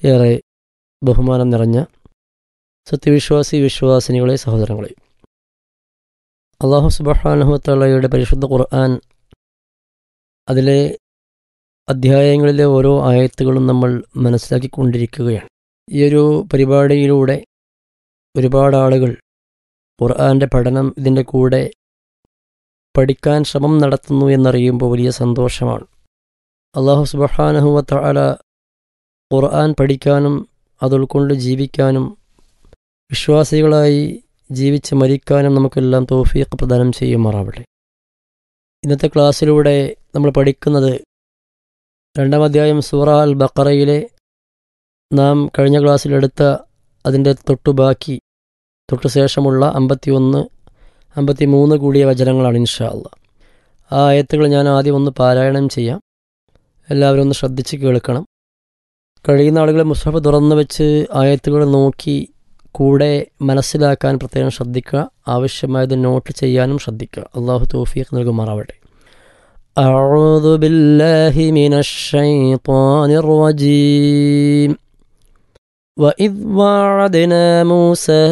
ഏറെ ബഹുമാനം നിറഞ്ഞ സത്യവിശ്വാസി വിശ്വാസിനികളെ സഹോദരങ്ങളെ അള്ളാഹു സുബഹാനുഹത്തള്ളയുടെ പരിശുദ്ധ ഖുർആൻ അതിലെ അധ്യായങ്ങളിലെ ഓരോ ആയത്തുകളും നമ്മൾ മനസ്സിലാക്കിക്കൊണ്ടിരിക്കുകയാണ് ഈ ഒരു പരിപാടിയിലൂടെ ഒരുപാട് ആളുകൾ ഖുർആൻ്റെ പഠനം ഇതിൻ്റെ കൂടെ പഠിക്കാൻ ശ്രമം നടത്തുന്നു എന്നറിയുമ്പോൾ വലിയ സന്തോഷമാണ് അള്ളാഹു സുബഹാനഹുവല ഖുർആൻ പഠിക്കാനും അത് ഉൾക്കൊണ്ട് ജീവിക്കാനും വിശ്വാസികളായി ജീവിച്ച് മരിക്കാനും നമുക്കെല്ലാം തോഫീഖ് പ്രദാനം ചെയ്യുമാറാവട്ടെ ഇന്നത്തെ ക്ലാസ്സിലൂടെ നമ്മൾ പഠിക്കുന്നത് രണ്ടാം അധ്യായം സൂറ അൽ ബക്കറയിലെ നാം കഴിഞ്ഞ ക്ലാസ്സിലെടുത്ത അതിൻ്റെ തൊട്ടുബാക്കി തൊട്ടു ശേഷമുള്ള അമ്പത്തിയൊന്ന് അമ്പത്തി മൂന്ന് കൂടിയ വചനങ്ങളാണ് ഇൻഷാ അല്ല ആ ആയത്തുകൾ ഞാൻ ആദ്യം ഒന്ന് പാരായണം ചെയ്യാം എല്ലാവരും ഒന്ന് ശ്രദ്ധിച്ച് കേൾക്കണം കഴിയുന്ന ആളുകൾ മുസ്ഹഫ് തുറന്നു വെച്ച് ആയത്തുകൾ നോക്കി കൂടെ മനസ്സിലാക്കാൻ പ്രത്യേകം ശ്രദ്ധിക്കുക ആവശ്യമായത് നോട്ട് ചെയ്യാനും ശ്രദ്ധിക്കുക അള്ളാഹു തോഫീഖ് നൽകുമാറാവട്ടെ أعوذ بالله من الشيطان الرجيم وإذ واعدنا موسى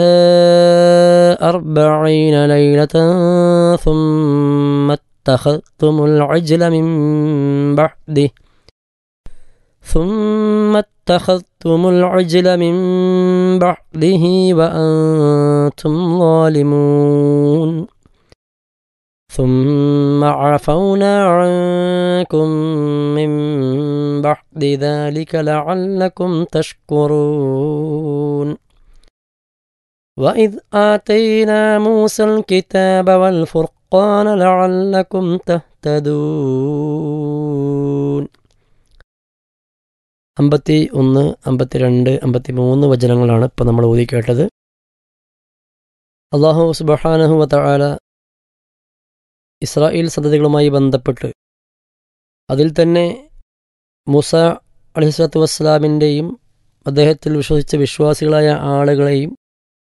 أربعين ليلة ثم اتخذتم العجل من بعده ثم اتخذتم العجل من بعده وأنتم ظالمون ثم عفونا عنكم من بعد ذلك لعلكم تشكرون وإذ آتينا موسى الكتاب والفرقان لعلكم تهتدون അമ്പത്തി ഒന്ന് അമ്പത്തിരണ്ട് അമ്പത്തി മൂന്ന് വചനങ്ങളാണ് ഇപ്പം നമ്മൾ ഓതി കേട്ടത് അള്ളാഹു സുബഹാനഹു വതആല ഇസ്രായേൽ സന്തതികളുമായി ബന്ധപ്പെട്ട് അതിൽ തന്നെ മൂസ അലിസ്ലാത്തു വസ്സലാമിൻ്റെയും അദ്ദേഹത്തിൽ വിശ്വസിച്ച വിശ്വാസികളായ ആളുകളെയും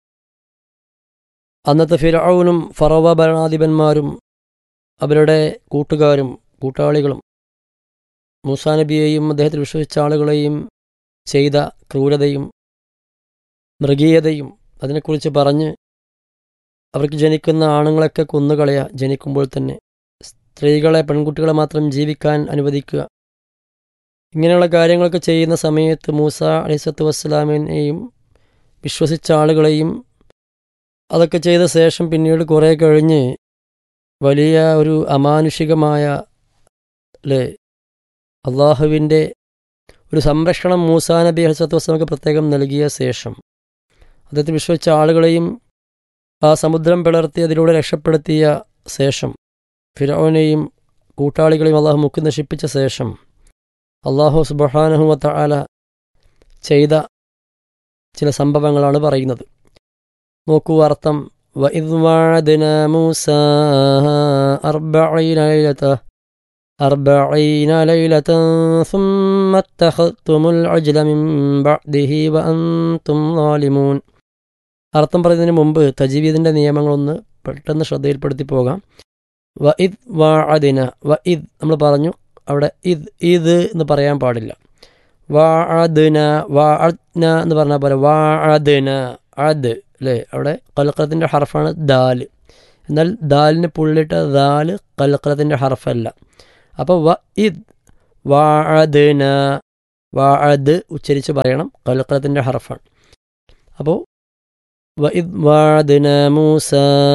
അന്നത്തെ ഫിറൌനും ഫറവ ഭരണാധിപന്മാരും അവരുടെ കൂട്ടുകാരും കൂട്ടാളികളും മൂസാ നബിയെയും അദ്ദേഹത്തിൽ വിശ്വസിച്ച ആളുകളെയും ചെയ്ത ക്രൂരതയും മൃഗീയതയും അതിനെക്കുറിച്ച് പറഞ്ഞ് അവർക്ക് ജനിക്കുന്ന ആണുങ്ങളൊക്കെ കൊന്നുകളയുക ജനിക്കുമ്പോൾ തന്നെ സ്ത്രീകളെ പെൺകുട്ടികളെ മാത്രം ജീവിക്കാൻ അനുവദിക്കുക ഇങ്ങനെയുള്ള കാര്യങ്ങളൊക്കെ ചെയ്യുന്ന സമയത്ത് മൂസ അലിസത്ത് വസ്സലാമിനെയും വിശ്വസിച്ച ആളുകളെയും അതൊക്കെ ചെയ്ത ശേഷം പിന്നീട് കുറേ കഴിഞ്ഞ് വലിയ ഒരു അമാനുഷികമായ അല്ലേ അള്ളാഹുവിൻ്റെ ഒരു സംരക്ഷണം മൂസാ നബി അലിസത്ത് വസ്സലാമക്ക് പ്രത്യേകം നൽകിയ ശേഷം അദ്ദേഹത്തെ വിശ്വസിച്ച ആളുകളെയും ആ സമുദ്രം പിളർത്തി അതിലൂടെ രക്ഷപ്പെടുത്തിയ ശേഷം ഫിറോനെയും കൂട്ടാളികളെയും അള്ളാഹു മുക്കി നശിപ്പിച്ച ശേഷം അള്ളാഹു സുബഹാനഹുവത്ത ആല ചെയ്ത ചില സംഭവങ്ങളാണ് പറയുന്നത് നോക്കൂ അർത്ഥം وإذ وعدنا موسى أربعين ليلة أربعين ليلة ثم اتخذتم العجل من بعده وأنتم ظالمون അർത്ഥം പറയുന്നതിന് മുമ്പ് തജീവീദിൻ്റെ നിയമങ്ങളൊന്ന് പെട്ടെന്ന് ശ്രദ്ധയിൽപ്പെടുത്തി പോകാം വ ഇദ് വാഅദിന വ ഇദ് നമ്മൾ പറഞ്ഞു അവിടെ ഇദ് ഇത് എന്ന് പറയാൻ പാടില്ല വാഅദ്ന വാഅദ്ന എന്ന് പറഞ്ഞാൽ പോലെ വാഅദ്ന അദ് അല്ലേ അവിടെ കൽക്കലത്തിൻ്റെ ഹർഫാണ് ദാല് എന്നാൽ ദാലിന് പുള്ളിട്ട ദാല് കൽക്കലത്തിൻ്റെ ഹർഫല്ല അപ്പോൾ വ ഇദ് വാഅദ്ന വാഅദ് ഉച്ചരിച്ച് പറയണം കൽക്കലത്തിൻ്റെ ഹർഫാണ് അപ്പോൾ وإذ വാഴദിന മൂസ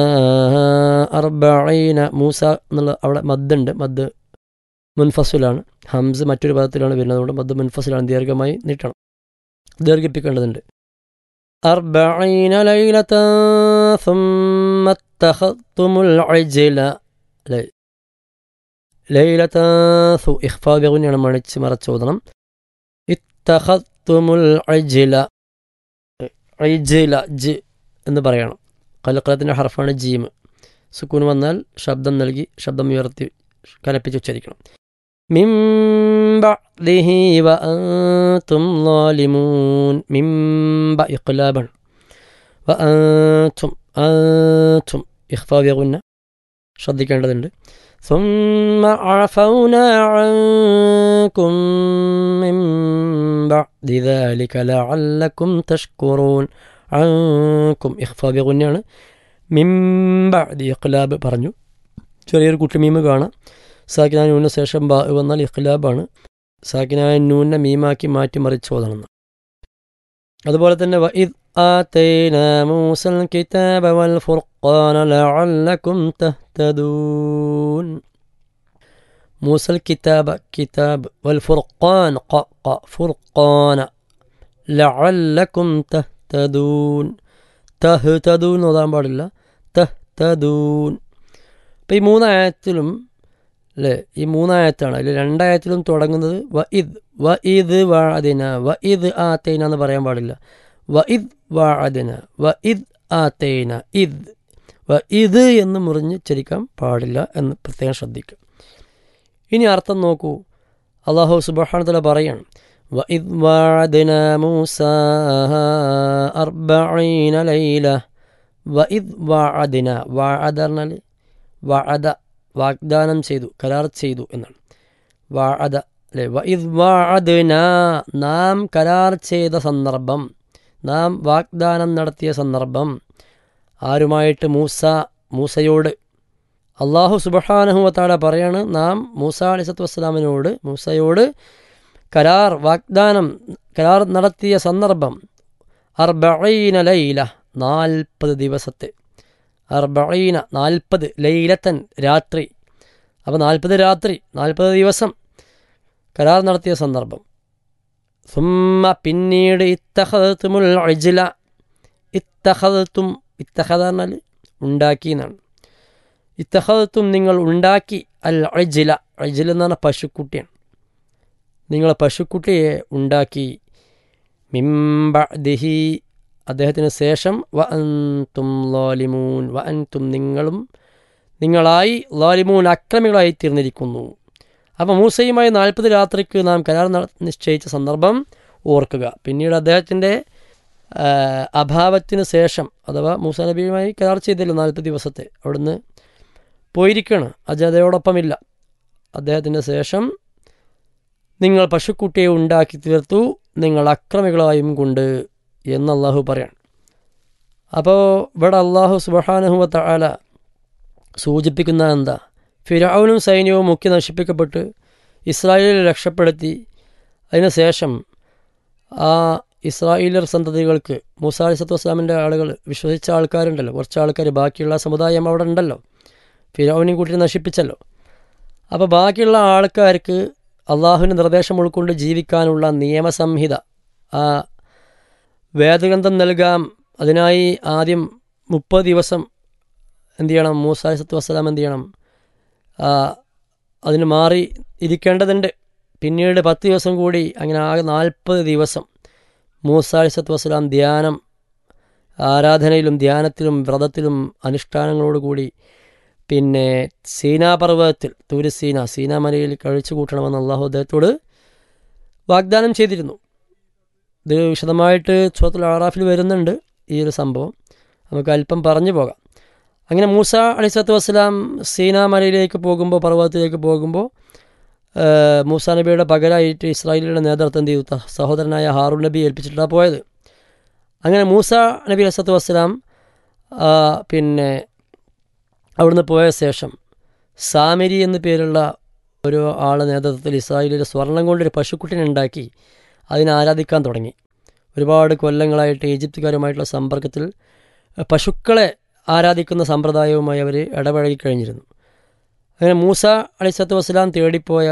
അർബീന മൂസ എന്നുള്ള അവിടെ മദ്ദുണ്ട് മദ് മുൻഫസുലാണ് ഹംസ് മറ്റൊരു പദത്തിലാണ് വരുന്നത് അതുകൊണ്ട് മദ് മുൻഫസിലാണ് ദീർഘമായി നീട്ടണം ദീർഘിപ്പിക്കേണ്ടതുണ്ട് أربعين ليلة ثم اتخذتم العجل ليلة ثو إخفاء بغني മണിച്ച് മറച്ചോദനം اتخذتم العجل ഐജില ജ് എന്ന് പറയണം കലക്കലത്തിൻ്റെ ഹർഫാണ് ജീം സുക്കൂൻ വന്നാൽ ശബ്ദം നൽകി ശബ്ദം ഉയർത്തി കനപ്പിച്ച് ഉച്ചരിക്കണം മിംബിഹി വഅൻതും ളാലിമൂൻ മിംബ ഇഖ്ലാബാണ് വഅൻതും അൻതും ഇഖ്ഫാ ബിഗുന്ന ശ്രദ്ധിക്കേണ്ടതുണ്ട് ثم عفونا عنكم من بعد ذلك لعلكم تشكرون عنكم ഇഖ്ഫാ ബിഗുന്നയാണ് മിൻ ബഅദി ഇഖ്ലാബ് പറഞ്ഞു ചെറിയൊരു കുട്ടി മീമ് കാണാം സാക്കിനായ നൂന് ശേഷം ബാ വന്നാൽ ഇഖ്ലാബാണ് സാക്കിനായ നൂനെ മീമാക്കി മാറ്റി മറിച്ചോതണം അതുപോലെ തന്നെ വഇദ് آتينا موسى الكتاب والفرقان لعلكم تهتدون موسى الكتاب كتاب والفرقان ق ق فرقان لعلكم تهتدون تهتدون ഓതാൻ പാടില്ല തഹ്തദൂൻ അപ്പം ഈ മൂന്നായത്തിലും അല്ലേ ഈ മൂന്നായത്താണ് അതിൽ രണ്ടായത്തിലും തുടങ്ങുന്നത് വ ഇദ് വ ഇദ് വാദിന വ ഇദ് ആത്തൈന എന്ന് പറയാൻ പാടില്ല വ ഇദ് വാദിന വ ഇദ് ആത്തൈന ഇദ് വ ഇത് എന്ന് മുറിഞ്ഞ് ചരിക്കാൻ പാടില്ല എന്ന് പ്രത്യേകം ശ്രദ്ധിക്കുക ഇനി അർത്ഥം നോക്കൂ അള്ളാഹു സുബാനത്തല പറയാണ് وإذ وعدنا موسى أربعين ليلة وإذ وعدنا وعد വഅദ വാഗ്ദാനം ചെയ്തു കരാർ ചെയ്തു എന്നാണ് വാഅദ അല്ലെ വഇദ് വാഅദ്ന നാം കരാർ ചെയ്ത സന്ദർഭം നാം വാഗ്ദാനം നടത്തിയ സന്ദർഭം ആരുമായിട്ട് മൂസ മൂസയോട് അള്ളാഹു സുബഹാനഹുവത്താടെ പറയാണ് നാം മൂസ അലിസത്ത് വസ്സലാമിനോട് മൂസയോട് കരാർ വാഗ്ദാനം കരാർ നടത്തിയ സന്ദർഭം അർബീന ലൈല നാൽപ്പത് ദിവസത്തെ അർബീന നാൽപ്പത് ലൈലത്തൻ രാത്രി അപ്പോൾ നാൽപ്പത് രാത്രി നാൽപ്പത് ദിവസം കരാർ നടത്തിയ സന്ദർഭം സുമ്മ പിന്നീട് ഇത്തഹത്തുമുൽ അജില ഇത്തഹത്തും ഇത്തഹദ എന്നാൽ ഉണ്ടാക്കി എന്നാണ് ഇത്തഹത്തും നിങ്ങൾ ഉണ്ടാക്കി അൽ അജില അജിൽ എന്ന് പറഞ്ഞാൽ പശുക്കുട്ടിയാണ് നിങ്ങൾ പശുക്കുട്ടിയെ ഉണ്ടാക്കി മിംബദിഹി അദ്ദേഹത്തിന് ശേഷം വ അൻതും ലോലിമൂൻ വ അൻതും നിങ്ങളും നിങ്ങളായി ലോലിമൂൻ അക്രമികളായി തീർന്നിരിക്കുന്നു അപ്പോൾ മൂസയുമായി നാൽപ്പത് രാത്രിക്ക് നാം കരാർ നിശ്ചയിച്ച സന്ദർഭം ഓർക്കുക പിന്നീട് അദ്ദേഹത്തിൻ്റെ അഭാവത്തിന് ശേഷം അഥവാ മൂസ നബിയുമായി കരാർ ചെയ്തല്ലോ നാൽപ്പത് ദിവസത്തെ അവിടുന്ന് പോയിരിക്കുകയാണ് അജതയോടൊപ്പമില്ല അദ്ദേഹത്തിൻ്റെ ശേഷം നിങ്ങൾ പശുക്കുട്ടിയെ ഉണ്ടാക്കി തീർത്തു നിങ്ങൾ അക്രമികളായും കൊണ്ട് എന്ന് അള്ളാഹു പറയാണ് അപ്പോൾ ഇവിടെ അള്ളാഹു സുബഹാനുഹുവത്ത ആല സൂചിപ്പിക്കുന്ന എന്താ ഫിരാവുനും സൈന്യവും മുഖ്യ നശിപ്പിക്കപ്പെട്ട് ഇസ്രായേലിൽ രക്ഷപ്പെടുത്തി അതിനുശേഷം ആ ഇസ്രായേലർ സന്തതികൾക്ക് മൂസ അലിസത്തു വസ്ലാമിൻ്റെ ആളുകൾ വിശ്വസിച്ച ആൾക്കാരുണ്ടല്ലോ കുറച്ച് ആൾക്കാർ ബാക്കിയുള്ള സമുദായം അവിടെ ഉണ്ടല്ലോ ഫിരാവിനെയും കൂട്ടി നശിപ്പിച്ചല്ലോ അപ്പോൾ ബാക്കിയുള്ള ആൾക്കാർക്ക് അള്ളാഹുവിൻ്റെ നിർദ്ദേശം ഉൾക്കൊണ്ട് ജീവിക്കാനുള്ള നിയമസംഹിത ആ വേദഗ്രന്ഥം നൽകാം അതിനായി ആദ്യം മുപ്പത് ദിവസം എന്ത് ചെയ്യണം മൂസ അലിസത്തു വസ്സലാം എന്ത് ചെയ്യണം അതിന് മാറി ഇരിക്കേണ്ടതുണ്ട് പിന്നീട് പത്ത് ദിവസം കൂടി അങ്ങനെ ആകെ നാൽപ്പത് ദിവസം മൂസ അലിസത്ത് വസ്സലാം ധ്യാനം ആരാധനയിലും ധ്യാനത്തിലും വ്രതത്തിലും അനുഷ്ഠാനങ്ങളോടുകൂടി പിന്നെ സീനാപർവ്വതത്തിൽ തൂര് സീന സീന മലയിൽ കഴിച്ചു കൂട്ടണമെന്ന് അള്ളാഹു അദ്ദേഹത്തോട് വാഗ്ദാനം ചെയ്തിരുന്നു ഇത് വിശദമായിട്ട് ചോത്തുൽ ആറാഫിൽ വരുന്നുണ്ട് ഈ ഒരു സംഭവം നമുക്ക് അല്പം പറഞ്ഞു പോകാം അങ്ങനെ മൂസ അലിസത്ത് വസ്സലാം സീന മലയിലേക്ക് പോകുമ്പോൾ പർവ്വതത്തിലേക്ക് പോകുമ്പോൾ മൂസ നബിയുടെ പകരമായിട്ട് ഇസ്രായേലിയുടെ നേതൃത്വം എന്ത് ചെയ്തു സഹോദരനായ ഹാറൂൺ നബി ഏൽപ്പിച്ചിട്ടാണ് പോയത് അങ്ങനെ മൂസ നബി അലിസത്ത് വസ്സലാം പിന്നെ അവിടുന്ന് പോയ ശേഷം സാമിരി എന്നു പേരുള്ള ഒരു ആളെ നേതൃത്വത്തിൽ ഇസ്രായേലിൽ സ്വർണം കൊണ്ടൊരു പശുക്കുട്ടിനെ ഉണ്ടാക്കി അതിനെ ആരാധിക്കാൻ തുടങ്ങി ഒരുപാട് കൊല്ലങ്ങളായിട്ട് ഈജിപ്തുകാരുമായിട്ടുള്ള സമ്പർക്കത്തിൽ പശുക്കളെ ആരാധിക്കുന്ന സമ്പ്രദായവുമായി അവർ ഇടപഴകി കഴിഞ്ഞിരുന്നു അങ്ങനെ മൂസ അലിസത്ത് വസ്സലാം തേടിപ്പോയ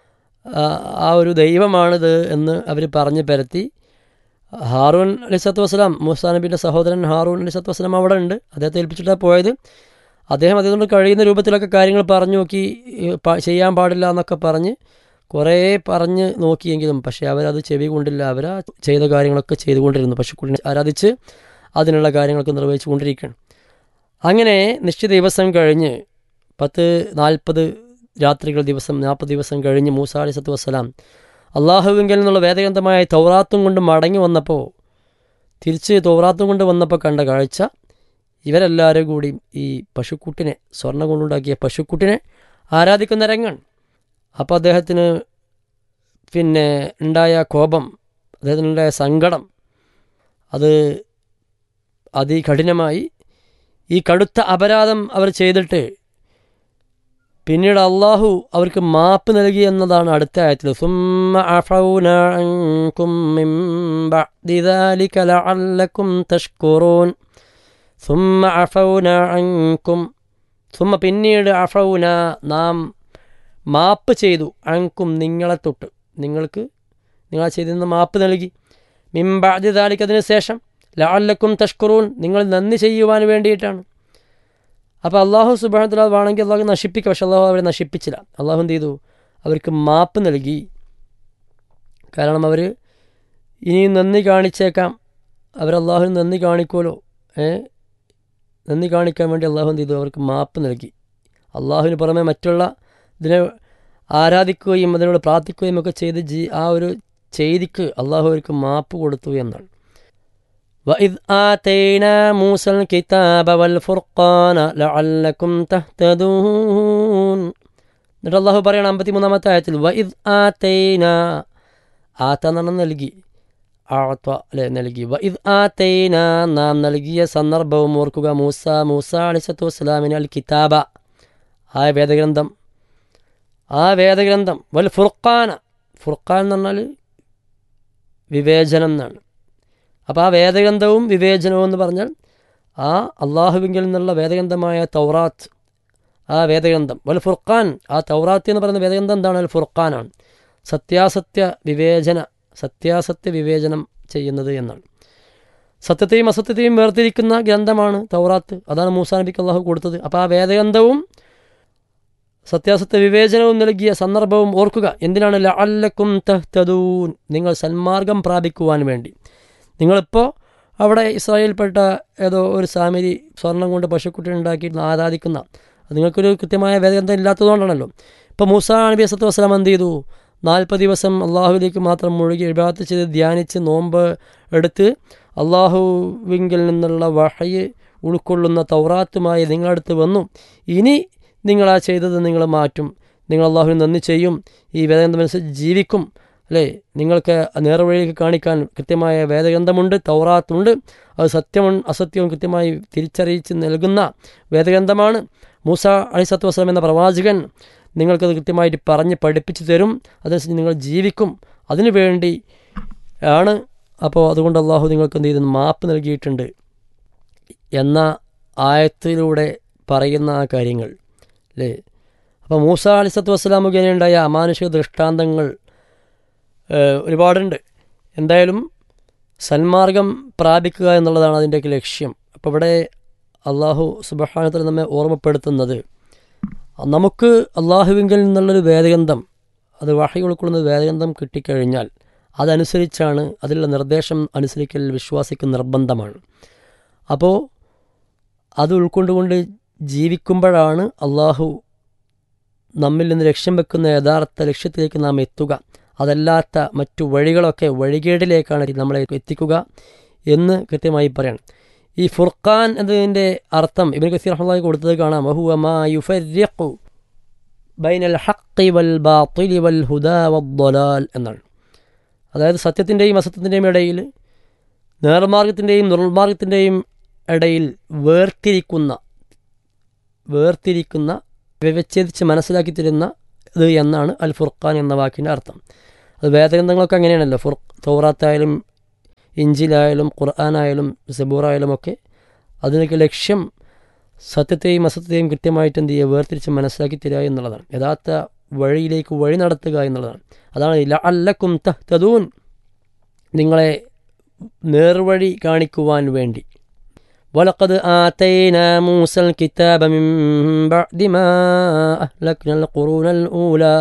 ആ ഒരു ദൈവമാണിത് എന്ന് അവർ പറഞ്ഞ് പരത്തി ഹാറൂൻ അലിസത്ത് വസ്സലാം മൂസ നബിൻ്റെ സഹോദരൻ ഹാറൂൻ അലിസത്ത് വസ്സലാം അവിടെ ഉണ്ട് അദ്ദേഹത്തെ ഏൽപ്പിച്ചിട്ടാണ് പോയത് അദ്ദേഹം അതുകൊണ്ട് കഴിയുന്ന രൂപത്തിലൊക്കെ കാര്യങ്ങൾ പറഞ്ഞു നോക്കി ചെയ്യാൻ പാടില്ല എന്നൊക്കെ പറഞ്ഞ് കുറേ പറഞ്ഞ് നോക്കിയെങ്കിലും പക്ഷേ അവരത് ചെവി കൊണ്ടില്ല അവർ ചെയ്ത കാര്യങ്ങളൊക്കെ ചെയ്തുകൊണ്ടിരുന്നു പശുക്കുട്ടിനെ ആരാധിച്ച് അതിനുള്ള കാര്യങ്ങളൊക്കെ നിർവഹിച്ചു കൊണ്ടിരിക്കുകയാണ് അങ്ങനെ നിശ്ചിത ദിവസം കഴിഞ്ഞ് പത്ത് നാൽപ്പത് രാത്രികൾ ദിവസം നാൽപ്പത് ദിവസം കഴിഞ്ഞ് മൂസ അലിസത്ത് വസ്സലാം അള്ളാഹുവിങ്കിൽ നിന്നുള്ള വേദഗ്രന്ഥമായ തൗറാത്തും കൊണ്ട് മടങ്ങി വന്നപ്പോൾ തിരിച്ച് തൗറാത്തും കൊണ്ട് വന്നപ്പോൾ കണ്ട കാഴ്ച ഇവരെല്ലാവരും കൂടി ഈ പശുക്കുട്ടിനെ സ്വർണ്ണം കൊണ്ടുണ്ടാക്കിയ പശുക്കുട്ടിനെ ആരാധിക്കുന്ന രംഗാണ് അപ്പോൾ അദ്ദേഹത്തിന് പിന്നെ ഉണ്ടായ കോപം അദ്ദേഹത്തിനുണ്ടായ സങ്കടം അത് അതികഠിനമായി ഈ കടുത്ത അപരാധം അവർ ചെയ്തിട്ട് പിന്നീട് അള്ളാഹു അവർക്ക് മാപ്പ് നൽകി എന്നതാണ് അടുത്ത ആയത്തിൽ സുമ്മ അഫൗന അൻകും മിൻ ബഅദി ദാലിക ലഅല്ലക്കും തഷ്കുറൂൻ സുമ്മ അഫൗന അൻകും സുമ്മ പിന്നീട് അഫൗന നാം മാപ്പ് ചെയ്തു അൻകും നിങ്ങളെ തൊട്ട് നിങ്ങൾക്ക് നിങ്ങൾ ചെയ്തിരുന്ന മാപ്പ് നൽകി മിംബാദി ദാലിക്ക് അതിന് ശേഷം ലഅല്ലക്കും തഷ്കുറൂൻ നിങ്ങൾ നന്ദി ചെയ്യുവാൻ വേണ്ടിയിട്ടാണ് അപ്പോൾ അള്ളാഹു സുബാനത്തിൽ വേണമെങ്കിൽ അള്ളാഹു നശിപ്പിക്കുക പക്ഷെ അള്ളാഹു അവരെ നശിപ്പിച്ചില്ല അള്ളാഹു എന്ത് ചെയ്തു അവർക്ക് മാപ്പ് നൽകി കാരണം അവർ ഇനിയും നന്ദി കാണിച്ചേക്കാം അവർ അള്ളാഹുവിന് നന്ദി കാണിക്കുമല്ലോ ഏ നന്ദി കാണിക്കാൻ വേണ്ടി അള്ളാഹു എന്ത് ചെയ്തു അവർക്ക് മാപ്പ് നൽകി അള്ളാഹുവിന് പുറമെ മറ്റുള്ള ഇതിനെ ആരാധിക്കുകയും അതിനോട് പ്രാർത്ഥിക്കുകയും ഒക്കെ ചെയ്ത് ജി ആ ഒരു ചെയ്തിക്ക് അള്ളാഹു അവർക്ക് മാപ്പ് കൊടുത്തു എന്നാണ് وإذ آتينا موسى الكتاب والفرقان لعلكم تهتدون എന്നിട്ട് അള്ളാഹു പറയണം അമ്പത്തി മൂന്നാമത്തെ ആയത്തിൽ വഇദ് ആതൈന ആത്ത എന്നാണ് നൽകി ആത്ത അല്ലെ നൽകി വഇദ് ആതൈന നാം നൽകിയ സന്ദർഭവും ഓർക്കുക മൂസ മൂസ അലിസത്തു വസ്സലാമിന് അൽ കിതാബ ആ വേദഗ്രന്ഥം ആ വേദഗ്രന്ഥം വൽ ഫുർഖാന ഫുർഖാൻ എന്ന് പറഞ്ഞാൽ വിവേചനം എന്നാണ് അപ്പോൾ ആ വേദഗ്രന്ഥവും വിവേചനവും എന്ന് പറഞ്ഞാൽ ആ അള്ളാഹുവിങ്കിൽ നിന്നുള്ള വേദഗ്രന്ഥമായ തൗറാത്ത് ആ വേദഗ്രന്ഥം വൽ ഫുർഖാൻ ആ തൗറാത്ത് എന്ന് പറയുന്ന വേദഗ്രന്ഥം എന്താണ് അൽ ഫുർഖാനാണ് സത്യാസത്യ വിവേചന സത്യാസത്യ വിവേചനം ചെയ്യുന്നത് എന്നാണ് സത്യത്തെയും അസത്യത്തെയും വേർതിരിക്കുന്ന ഗ്രന്ഥമാണ് തൗറാത്ത് അതാണ് മൂസാ നബിക്ക് അള്ളാഹു കൊടുത്തത് അപ്പോൾ ആ വേദഗ്രന്ഥവും സത്യാസത്യ വിവേചനവും നൽകിയ സന്ദർഭവും ഓർക്കുക എന്തിനാണ് ലഅല്ലക്കും തഹ്തദൂൻ നിങ്ങൾ സന്മാർഗം പ്രാപിക്കുവാൻ വേണ്ടി നിങ്ങളിപ്പോൾ അവിടെ ഇസ്രായേൽപ്പെട്ട ഏതോ ഒരു സാമിരി സ്വർണം കൊണ്ട് പശുക്കുട്ടി ഉണ്ടാക്കി ആരാധിക്കുന്ന നിങ്ങൾക്കൊരു കൃത്യമായ വേദഗ്രന്ഥം ഇല്ലാത്തതുകൊണ്ടാണല്ലോ ഇപ്പോൾ മൂസ നബി അസത്ത് വസ്സലാം എന്ത് ചെയ്തു നാൽപ്പത് ദിവസം അള്ളാഹുവിലേക്ക് മാത്രം മുഴുകി ഇബാത്ത് ചെയ്ത് ധ്യാനിച്ച് നോമ്പ് എടുത്ത് അള്ളാഹുവിങ്കിൽ നിന്നുള്ള വഹയ് ഉൾക്കൊള്ളുന്ന തൗറാത്തുമായി നിങ്ങളടുത്ത് വന്നു ഇനി നിങ്ങൾ ആ ചെയ്തത് നിങ്ങൾ മാറ്റും നിങ്ങൾ അള്ളാഹുവിന് നന്ദി ചെയ്യും ഈ വേദഗ്രന്ഥമനുസരിച്ച് ജീവിക്കും അല്ലേ നിങ്ങൾക്ക് നേർവഴിക്ക് കാണിക്കാൻ കൃത്യമായ വേദഗ്രന്ഥമുണ്ട് തൗറാത്തുണ്ട് അത് സത്യവും അസത്യവും കൃത്യമായി തിരിച്ചറിയിച്ച് നൽകുന്ന വേദഗ്രന്ഥമാണ് മൂസ അലിസത്തു വസ്ലാം എന്ന പ്രവാചകൻ നിങ്ങൾക്കത് കൃത്യമായിട്ട് പറഞ്ഞ് പഠിപ്പിച്ചു തരും അതനുസരിച്ച് നിങ്ങൾ ജീവിക്കും അതിനു വേണ്ടി ആണ് അപ്പോൾ അതുകൊണ്ട് അള്ളാഹു നിങ്ങൾക്ക് എന്ത് ചെയ്തു മാപ്പ് നൽകിയിട്ടുണ്ട് എന്ന ആയത്തിലൂടെ പറയുന്ന ആ കാര്യങ്ങൾ അല്ലേ അപ്പോൾ മൂസ അലിസത്തു വസ്സലാം മുഖേനയുണ്ടായ അമാനുഷിക ദൃഷ്ടാന്തങ്ങൾ ഒരുപാടുണ്ട് എന്തായാലും സന്മാർഗം പ്രാപിക്കുക എന്നുള്ളതാണ് അതിൻ്റെയൊക്കെ ലക്ഷ്യം അപ്പോൾ ഇവിടെ അള്ളാഹു സുബഹാനത്തിൽ നമ്മെ ഓർമ്മപ്പെടുത്തുന്നത് നമുക്ക് അള്ളാഹുവിങ്കിൽ നിന്നുള്ളൊരു വേദഗ്രന്ഥം അത് വഹി ഉൾക്കൊള്ളുന്ന വേദഗ്രന്ഥം കിട്ടിക്കഴിഞ്ഞാൽ അതനുസരിച്ചാണ് അതിലുള്ള നിർദ്ദേശം അനുസരിക്കൽ വിശ്വാസിക്ക് നിർബന്ധമാണ് അപ്പോൾ അത് ഉൾക്കൊണ്ടുകൊണ്ട് ജീവിക്കുമ്പോഴാണ് അള്ളാഹു നമ്മിൽ നിന്ന് ലക്ഷ്യം വെക്കുന്ന യഥാർത്ഥ ലക്ഷ്യത്തിലേക്ക് നാം എത്തുക അതല്ലാത്ത മറ്റു വഴികളൊക്കെ വഴികേടിലേക്കാണ് നമ്മളെ എത്തിക്കുക എന്ന് കൃത്യമായി പറയണം ഈ ഫുർഖാൻ എന്നതിൻ്റെ അർത്ഥം ഇബിൻ കസീർ റഹ്മായി കൊടുത്തത് കാണാം വഹുവ മാ യുഫരിഖു ബൈനൽ ഹഖി വൽ ബാത്തിലി വൽ ഹുദാ വദ്ദലാൽ എന്നാണ് അതായത് സത്യത്തിൻ്റെയും അസത്യത്തിൻ്റെയും ഇടയിൽ നേർമാർഗത്തിൻ്റെയും നിർമാർഗത്തിൻ്റെയും ഇടയിൽ വേർതിരിക്കുന്ന വേർതിരിക്കുന്ന വിവച്ഛേദിച്ച് മനസ്സിലാക്കി തരുന്ന ഇത് എന്നാണ് അൽ ഫുർഖാൻ എന്ന വാക്കിൻ്റെ അർത്ഥം അത് വേദഗ്രന്ഥങ്ങളൊക്കെ അങ്ങനെയാണല്ലോ ഫുർ തൗറാത്തായാലും ഇഞ്ചിലായാലും ഖുർആാനായാലും സബൂറായാലും ഒക്കെ അതിനൊക്കെ ലക്ഷ്യം സത്യത്തെയും അസത്യത്തെയും കൃത്യമായിട്ട് എന്ത് ചെയ്യുക വേർതിരിച്ച് മനസ്സിലാക്കി തരിക എന്നുള്ളതാണ് യഥാർത്ഥ വഴിയിലേക്ക് വഴി നടത്തുക എന്നുള്ളതാണ് അതാണ് ഇല്ല അല്ലക്കും തഹ്തദൂൻ നിങ്ങളെ നേർവഴി കാണിക്കുവാൻ വേണ്ടി ولقد آتينا موسى الكتاب من بعد ما أهلكنا القرون الأولى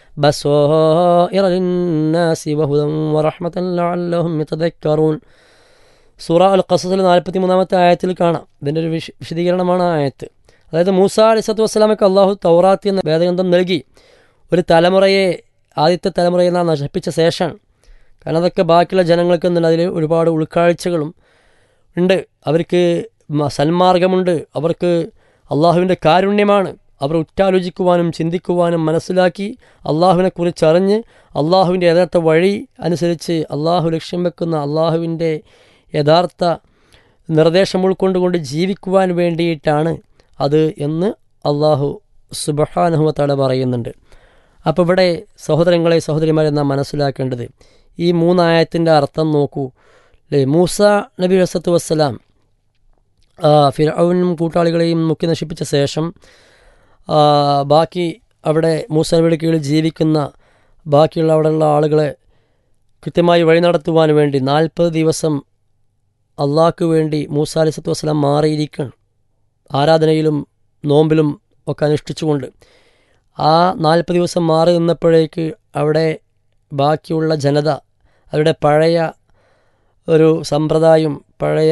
بصائر للناس وهدى ورحمة لعلهم يتذكرون സൂറ അൽ ഖസസിൽ നാൽപ്പത്തി മൂന്നാമത്തെ ആയത്തിൽ കാണാം ഇതിൻ്റെ ഒരു വിശ വിശദീകരണമാണ് ആ ആയത്ത് അതായത് മൂസ അലിസത്തു വസ്സലാമക്ക് അള്ളാഹു തൗറാത്തി എന്ന വേദഗ്രന്ഥം നൽകി ഒരു തലമുറയെ ആദ്യത്തെ തലമുറയെ നാം നശിപ്പിച്ച ശേഷമാണ് കാരണം അതൊക്കെ ബാക്കിയുള്ള ജനങ്ങൾക്ക് എന്നുള്ള അതിൽ ഒരുപാട് ഉൾക്കാഴ്ചകളും ഉണ്ട് അവർക്ക് സന്മാർഗമുണ്ട് അവർക്ക് അള്ളാഹുവിൻ്റെ കാരുണ്യമാണ് അവർ ഉറ്റാലോചിക്കുവാനും ചിന്തിക്കുവാനും മനസ്സിലാക്കി അള്ളാഹുവിനെക്കുറിച്ച് അറിഞ്ഞ് അള്ളാഹുവിൻ്റെ യഥാർത്ഥ വഴി അനുസരിച്ച് അള്ളാഹു ലക്ഷ്യം വെക്കുന്ന അള്ളാഹുവിൻ്റെ യഥാർത്ഥ നിർദ്ദേശം ഉൾക്കൊണ്ടുകൊണ്ട് ജീവിക്കുവാൻ വേണ്ടിയിട്ടാണ് അത് എന്ന് അള്ളാഹു സുബഹാനുഹത്തല പറയുന്നുണ്ട് അപ്പോൾ ഇവിടെ സഹോദരങ്ങളെ സഹോദരിമാരെ നാം മനസ്സിലാക്കേണ്ടത് ഈ മൂന്നായത്തിൻ്റെ അർത്ഥം നോക്കൂ അല്ലേ മൂസ നബി വസത്തു വസ്സലാം ഫിറൌനും കൂട്ടാളികളെയും മുക്കി നശിപ്പിച്ച ശേഷം ബാക്കി അവിടെ മൂസ നബിയുടെ കീഴിൽ ജീവിക്കുന്ന ബാക്കിയുള്ള അവിടെയുള്ള ആളുകളെ കൃത്യമായി വഴി നടത്തുവാൻ വേണ്ടി നാൽപ്പത് ദിവസം അള്ളാഹ്ക്ക് വേണ്ടി മൂസ അലിസത്തു വസ്സലാം മാറിയിരിക്കണം ആരാധനയിലും നോമ്പിലും ഒക്കെ അനുഷ്ഠിച്ചുകൊണ്ട് ആ നാൽപ്പത് ദിവസം മാറി നിന്നപ്പോഴേക്ക് അവിടെ ബാക്കിയുള്ള ജനത അവരുടെ പഴയ ഒരു സമ്പ്രദായം പഴയ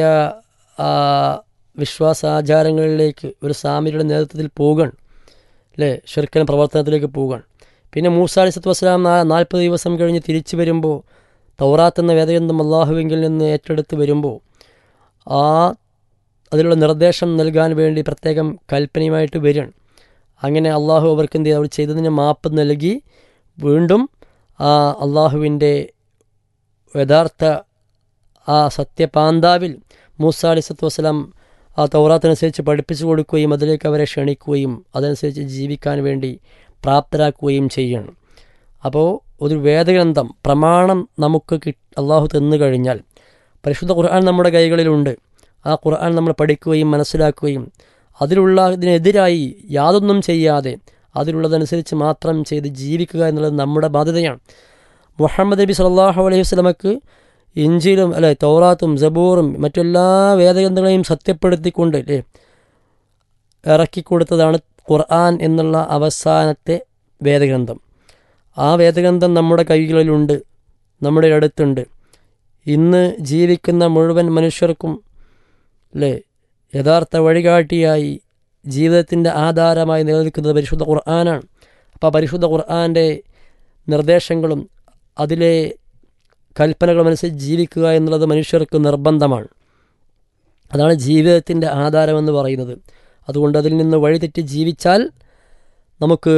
വിശ്വാസാചാരങ്ങളിലേക്ക് ഒരു സാമിയുടെ നേതൃത്വത്തിൽ പോകണം അല്ലേ ഷെർക്കൻ പ്രവർത്തനത്തിലേക്ക് പോകണം പിന്നെ മൂസ അലിസത്ത് വസ്സലാം നാൽപ്പത് ദിവസം കഴിഞ്ഞ് തിരിച്ചു വരുമ്പോൾ തൗറാത്ത് എന്ന വേദഗ്രന്ഥം അള്ളാഹുവിങ്കിൽ നിന്ന് ഏറ്റെടുത്ത് വരുമ്പോൾ ആ അതിലുള്ള നിർദ്ദേശം നൽകാൻ വേണ്ടി പ്രത്യേകം കൽപ്പനയുമായിട്ട് വരികയാണ് അങ്ങനെ അള്ളാഹു അവർക്ക് എന്ത് ചെയ്തു അവർ ചെയ്തതിന് മാപ്പ് നൽകി വീണ്ടും ആ അള്ളാഹുവിൻ്റെ യഥാർത്ഥ ആ സത്യപാന്താവിൽ മൂസ അലിസത്ത് വസ്സലാം ആ തൗറാത്തനുസരിച്ച് പഠിപ്പിച്ചു കൊടുക്കുകയും അതിലേക്ക് അവരെ ക്ഷണിക്കുകയും അതനുസരിച്ച് ജീവിക്കാൻ വേണ്ടി പ്രാപ്തരാക്കുകയും ചെയ്യണം അപ്പോൾ ഒരു വേദഗ്രന്ഥം പ്രമാണം നമുക്ക് കി അള്ളാഹു തന്നു കഴിഞ്ഞാൽ പരിശുദ്ധ ഖുർആൻ നമ്മുടെ കൈകളിലുണ്ട് ആ ഖുർആൻ നമ്മൾ പഠിക്കുകയും മനസ്സിലാക്കുകയും അതിലുള്ള ഇതിനെതിരായി യാതൊന്നും ചെയ്യാതെ അതിലുള്ളതനുസരിച്ച് മാത്രം ചെയ്ത് ജീവിക്കുക എന്നുള്ളത് നമ്മുടെ ബാധ്യതയാണ് മുഹമ്മദ് നബി സല്ലാഹു അലൈഹി വസ്ലമക്ക് ഇഞ്ചിയിലും അല്ലെ തൗറാത്തും ജബൂറും മറ്റെല്ലാ വേദഗ്രന്ഥങ്ങളെയും സത്യപ്പെടുത്തിക്കൊണ്ട് അല്ലേ ഇറക്കിക്കൊടുത്തതാണ് ഖുർആൻ എന്നുള്ള അവസാനത്തെ വേദഗ്രന്ഥം ആ വേദഗ്രന്ഥം നമ്മുടെ കൈകളിലുണ്ട് നമ്മുടെ അടുത്തുണ്ട് ഇന്ന് ജീവിക്കുന്ന മുഴുവൻ മനുഷ്യർക്കും അല്ലേ യഥാർത്ഥ വഴികാട്ടിയായി ജീവിതത്തിൻ്റെ ആധാരമായി നിലനിൽക്കുന്നത് പരിശുദ്ധ ഖുർആനാണ് അപ്പോൾ പരിശുദ്ധ ഖുർആൻ്റെ നിർദ്ദേശങ്ങളും അതിലെ കൽപ്പനകളും അനുസരിച്ച് ജീവിക്കുക എന്നുള്ളത് മനുഷ്യർക്ക് നിർബന്ധമാണ് അതാണ് ജീവിതത്തിൻ്റെ ആധാരമെന്ന് പറയുന്നത് അതുകൊണ്ട് അതിൽ നിന്ന് വഴിതെറ്റി ജീവിച്ചാൽ നമുക്ക്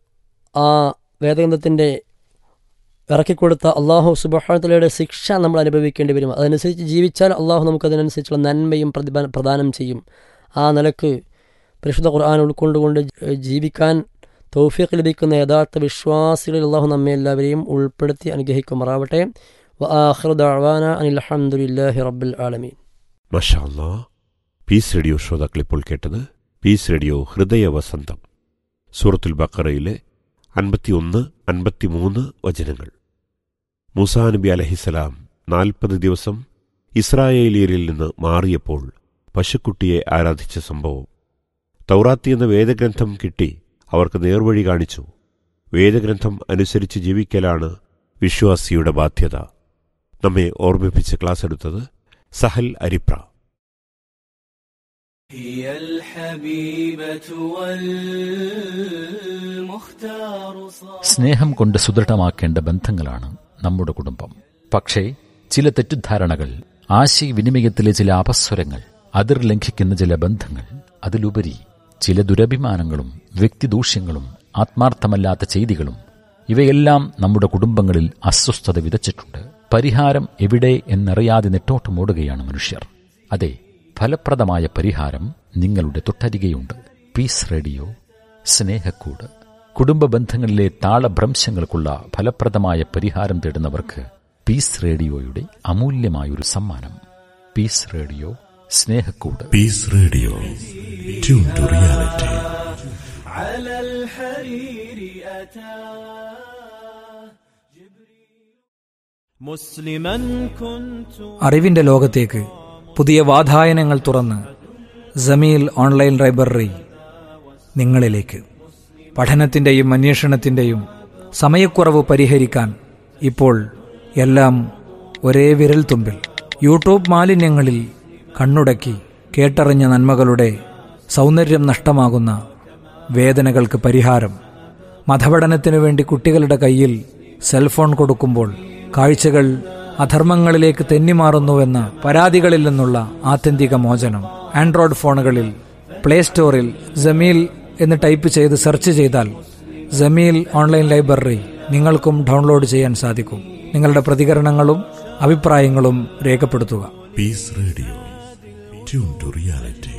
ആ വേദഗ്രന്ഥത്തിൻ്റെ ഇറക്കിക്കൊടുത്ത അള്ളാഹു സുബഹാനത്തലയുടെ ശിക്ഷ നമ്മൾ അനുഭവിക്കേണ്ടി വരും അതനുസരിച്ച് ജീവിച്ചാൽ അള്ളാഹു നമുക്കതിനനുസരിച്ചുള്ള നന്മയും പ്രതിഭ പ്രദാനം ചെയ്യും ആ നിലക്ക് പരിശുദ്ധ ഖുർആൻ ഉൾക്കൊണ്ടുകൊണ്ട് ജീവിക്കാൻ തൗഫീഖ് ലഭിക്കുന്ന യഥാർത്ഥ വിശ്വാസികളിൽ അള്ളാഹു നമ്മെ എല്ലാവരെയും ഉൾപ്പെടുത്തി അനുഗ്രഹിക്കുമാറാവട്ടെ വആഖിറുദഅവാന അനിൽ അൽഹംദുലില്ലാഹി റബ്ബിൽ ആലമീൻ മഷാ പീസ് റേഡിയോ ശ്രോതാക്കൾ ഇപ്പോൾ കേട്ടത് പീസ് റേഡിയോ ഹൃദയ വസന്തം സൂറത്തുൽ ബക്കറയിലെ അൻപത്തിയൊന്ന് അൻപത്തിമൂന്ന് വചനങ്ങൾ മൂസാ നബി അലഹിസലാം നാൽപ്പത് ദിവസം ഇസ്രായേലിയരിൽ നിന്ന് മാറിയപ്പോൾ പശുക്കുട്ടിയെ ആരാധിച്ച സംഭവം തൗറാത്തി എന്ന വേദഗ്രന്ഥം കിട്ടി അവർക്ക് നേർവഴി കാണിച്ചു വേദഗ്രന്ഥം അനുസരിച്ച് ജീവിക്കലാണ് വിശ്വാസിയുടെ ബാധ്യത നമ്മെ ഓർമ്മിപ്പിച്ച് ക്ലാസ് എടുത്തത് സഹൽ അരിപ്ര هي الحبيبة والمختار صار സ്നേഹം കൊണ്ട് സുദൃഢമാക്കേണ്ട ബന്ധങ്ങളാണ് നമ്മുടെ കുടുംബം പക്ഷേ ചില തെറ്റിദ്ധാരണകൾ ആശയവിനിമയത്തിലെ ചില അപസ്വരങ്ങൾ അതിർ ലംഘിക്കുന്ന ചില ബന്ധങ്ങൾ അതിലുപരി ചില ദുരഭിമാനങ്ങളും വ്യക്തിദൂഷ്യങ്ങളും ആത്മാർത്ഥമല്ലാത്ത ചെയ്തികളും ഇവയെല്ലാം നമ്മുടെ കുടുംബങ്ങളിൽ അസ്വസ്ഥത വിതച്ചിട്ടുണ്ട് പരിഹാരം എവിടെ എന്നറിയാതെ നെട്ടോട്ടമോടുകയാണ് മനുഷ്യർ അതെ ഫലപ്രദമായ പരിഹാരം നിങ്ങളുടെ തൊട്ടരികെയുണ്ട് പീസ് റേഡിയോ സ്നേഹക്കൂട് കുടുംബ ബന്ധങ്ങളിലെ താളഭ്രംശങ്ങൾക്കുള്ള ഫലപ്രദമായ പരിഹാരം തേടുന്നവർക്ക് പീസ് റേഡിയോയുടെ അമൂല്യമായൊരു സമ്മാനം പീസ് റേഡിയോ സ്നേഹക്കൂട് Peace Radio. Tune to reality. على الحرير أتى مسلما كنت അറിവിന്റെ ലോകത്തേക്ക് പുതിയ വാതായനങ്ങൾ തുറന്ന് ജമീൽ ഓൺലൈൻ ലൈബ്രറി നിങ്ങളിലേക്ക് പഠനത്തിൻ്റെയും അന്വേഷണത്തിൻ്റെയും സമയക്കുറവ് പരിഹരിക്കാൻ ഇപ്പോൾ എല്ലാം ഒരേ വിരൽ തുമ്പിൽ യൂട്യൂബ് മാലിന്യങ്ങളിൽ കണ്ണുടക്കി കേട്ടറിഞ്ഞ നന്മകളുടെ സൗന്ദര്യം നഷ്ടമാകുന്ന വേദനകൾക്ക് പരിഹാരം മതപഠനത്തിനു വേണ്ടി കുട്ടികളുടെ കയ്യിൽ സെൽഫോൺ കൊടുക്കുമ്പോൾ കാഴ്ചകൾ അധർമ്മങ്ങളിലേക്ക് തെന്നിമാറുന്നുവെന്ന പരാതികളിൽ നിന്നുള്ള ആത്യന്തിക മോചനം ആൻഡ്രോയിഡ് ഫോണുകളിൽ പ്ലേ സ്റ്റോറിൽ ജമീൽ എന്ന് ടൈപ്പ് ചെയ്ത് സെർച്ച് ചെയ്താൽ ജമീൽ ഓൺലൈൻ ലൈബ്രറി നിങ്ങൾക്കും ഡൗൺലോഡ് ചെയ്യാൻ സാധിക്കും നിങ്ങളുടെ പ്രതികരണങ്ങളും അഭിപ്രായങ്ങളും രേഖപ്പെടുത്തുക Peace Radio. Tune to reality.